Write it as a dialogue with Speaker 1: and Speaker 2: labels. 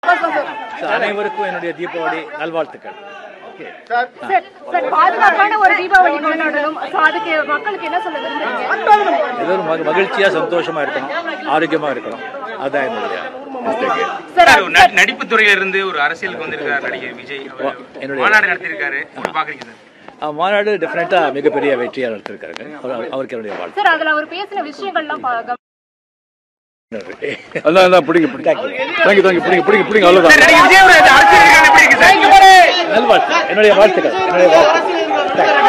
Speaker 1: So, அனைவருக்கும் என்னுடைய தீபாவளி நல்வாழ்த்துக்கள்
Speaker 2: சார் சார் பாதுகாப்பான ஒரு தீபாவளி கொண்டாடணும் So, அதுக்கு மக்களுக்கு என்ன சொல்ல விரும்புறீங்க
Speaker 1: எல்லோரும் மக- மகிழ்ச்சியா சந்தோஷமா இருக்கணும் ஆரோக்கியமா இருக்கணும் அதுதான் என்னுடைய mistake.
Speaker 2: சார்
Speaker 3: சார், ஒரு நடி- நடிப்பு துறையில இருந்து ஒரு அரசியலுக்கு வந்திருக்காரு நடிகர் விஜய் அவர்
Speaker 1: என்னுடைய-
Speaker 3: மாநாடு நடத்திருக்காரு எப்படி பாக்குறீங்க சார்
Speaker 1: அஹ், மாநாடு டெஃபினட்டா மிகப்பெரிய வெற்றியா நடத்திருக்காரு அவர்- அவருக்கு என்னுடைய வாழ்த்து
Speaker 2: சார் அதுல அவர் பேசின விஷயங்கள்லாம் பா- கவ-
Speaker 4: அதான் அதான் பிடிங்க பிடிங்க தேங்க்யூ தேங்க்யூ பிடிங்க பிடிங்க பிடிங்க அவ்வளோதான்
Speaker 3: நடிகர் விஜய் ஒரு அரசியல் எப்படி இருக்கு சார்
Speaker 1: நல்வாழ்த்து என்னுடைய வாழ்த்துக்கள் என்னுடைய வாழ்த்து